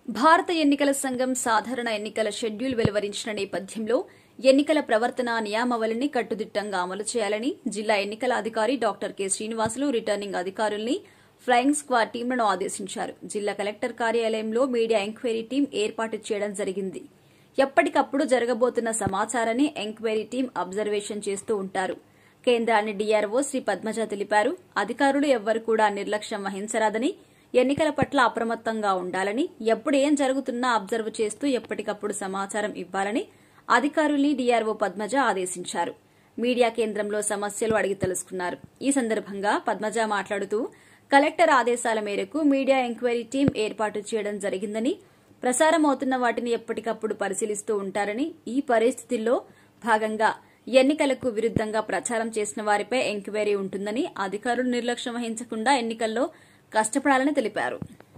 భారత ఎన్నికల సంఘం సాధారణ ఎన్నికల షెడ్యూల్ వెలువరించిన నేపథ్యంలో ఎన్నికల ప్రవర్తన నియామవళిని కట్టుదిట్టంగా అమలు చేయాలని జిల్లా ఎన్నికల అధికారి డాక్టర్ కె శ్రీనివాసులు రిటర్నింగ్ అధికారుల్ని ఫ్లయింగ్ స్క్వాడ్ టీంలను ఆదేశించారు జిల్లా కలెక్టర్ కార్యాలయంలో మీడియా ఎంక్వైరీ టీం ఏర్పాటు చేయడం జరిగింది ఎప్పటికప్పుడు జరగబోతున్న సమాచారాన్ని ఎంక్వైరీ టీం అబ్జర్వేషన్ చేస్తూ ఉంటారు కేంద్రాన్ని డీఆర్ఓ శ్రీ పద్మజ తెలిపారు అధికారులు ఎవ్వరు కూడా నిర్లక్ష్యం వహించరాదని ఎన్నికల పట్ల అప్రమత్తంగా ఉండాలని ఎప్పుడు ఏం జరుగుతున్నా అబ్జర్వ్ చేస్తూ ఎప్పటికప్పుడు సమాచారం ఇవ్వాలని అధికారుల్ని డీఆర్ఓ పద్మజ ఆదేశించారు మీడియా కేంద్రంలో సమస్యలు అడిగి తెలుసుకున్నారు ఈ సందర్భంగా పద్మజ మాట్లాడుతూ కలెక్టర్ ఆదేశాల మేరకు మీడియా ఎంక్వైరీ టీం ఏర్పాటు చేయడం జరిగిందని ప్రసారం అవుతున్న వాటిని ఎప్పటికప్పుడు పరిశీలిస్తూ ఉంటారని ఈ పరిస్థితుల్లో భాగంగా ఎన్నికలకు విరుద్దంగా ప్రచారం చేసిన వారిపై ఎంక్వైరీ ఉంటుందని అధికారులు నిర్లక్ష్యం వహించకుండా ఎన్నికల్లో కష్టపడాలని తెలిపారు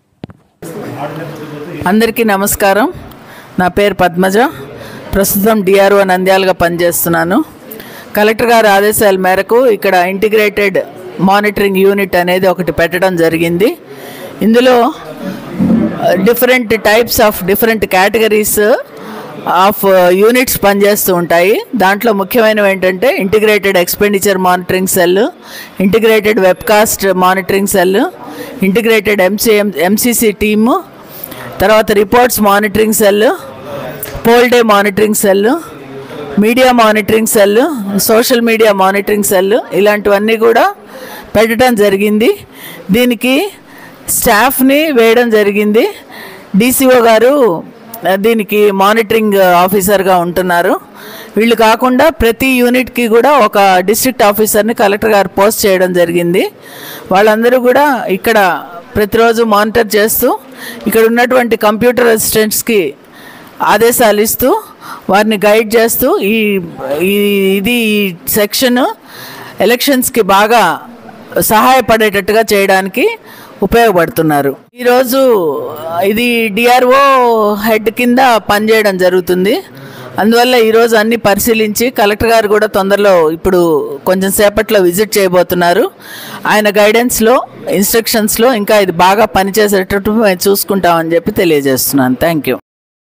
అందరికీ నమస్కారం నా పేరు పద్మజ ప్రస్తుతం డిఆర్ఓ నంద్యాలుగా పనిచేస్తున్నాను కలెక్టర్ గారి ఆదేశాల మేరకు ఇక్కడ ఇంటిగ్రేటెడ్ మానిటరింగ్ యూనిట్ అనేది ఒకటి పెట్టడం జరిగింది ఇందులో different types of different categories of units పనిచేస్తూ ఉంటాయి దాంట్లో ముఖ్యమైనవి ఏంటంటే integrated expenditure monitoring cell integrated webcast monitoring cell integrated MCM MCC team తర్వాత reports monitoring cell poll day monitoring cell media monitoring cell social media monitoring cell ఇలాంటివన్నీ కూడా పెట్టడం జరిగింది దీనికి స్టాఫ్ని వేయడం జరిగింది డీసీఓ గారు ఆ, దీనికి మానిటరింగ్ ఆఫీసర్గా ఉంటున్నారు వీళ్ళు కాకుండా ప్రతి యూనిట్కి కూడా ఒక డిస్ట్రిక్ట్ ఆఫీసర్ని కలెక్టర్ గారు పోస్ట్ చేయడం జరిగింది వాళ్ళందరూ కూడా ఇక్కడ ప్రతిరోజు మానిటర్ చేస్తూ ఇక్కడ ఉన్నటువంటి కంప్యూటర్ అసిస్టెంట్స్కి ఆదేశాలు ఇస్తూ వారిని గైడ్ చేస్తూ ఈ ఈ- ఇది ఈ సెక్షన్ ఎలక్షన్స్కి బాగా సహాయపడేటట్టుగా చేయడానికి ఉపయోగపడుతున్నారు ఈరోజు ఇది డిఆర్ఓ హెడ్ కింద పనిచేయడం జరుగుతుంది అందువల్ల ఈరోజు అన్ని పరిశీలించి కలెక్టర్ గారు కూడా తొందరలో ఇప్పుడు కొంచెం సేపట్లో విజిట్ చేయబోతున్నారు ఆయన గైడెన్స్లో ఇన్స్ట్రక్షన్స్లో ఇంకా ఇది బాగా పనిచేసేటట్టు మేము చూసుకుంటామని చెప్పి తెలియజేస్తున్నాను థ్యాంక్ యూ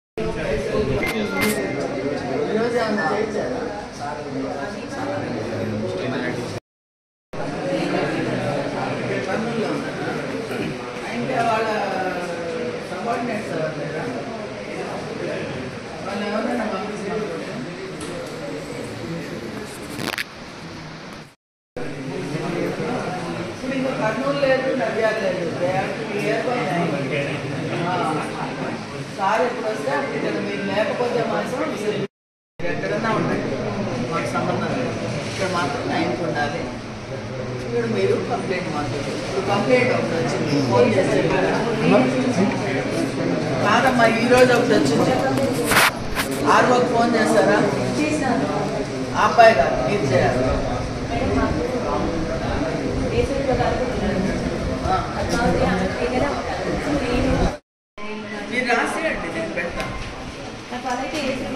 సార్ ఎప్పుడు వస్తే అప్పుడు మీరు లేకపోతే మాత్రం ఎక్కడన్నా ఉండండి మాకు సంబంధం లేదు ఇక్కడ మాత్రం నైన్కి ఉండాలి ఇక్కడ మీరు కంప్లైంట్ మాత్రం ఇప్పుడు కంప్లైంట్ ఒకటి వచ్చింది ఫోన్ చేశారు కాదమ్మా ఈ రోజు ఒకటి వచ్చింది ఆర్ఓకి ఫోన్ చేశారా ఆ అబ్బాయి గారు మీరు చేయాలి మీరు రాసేయండి నేను పెడతాను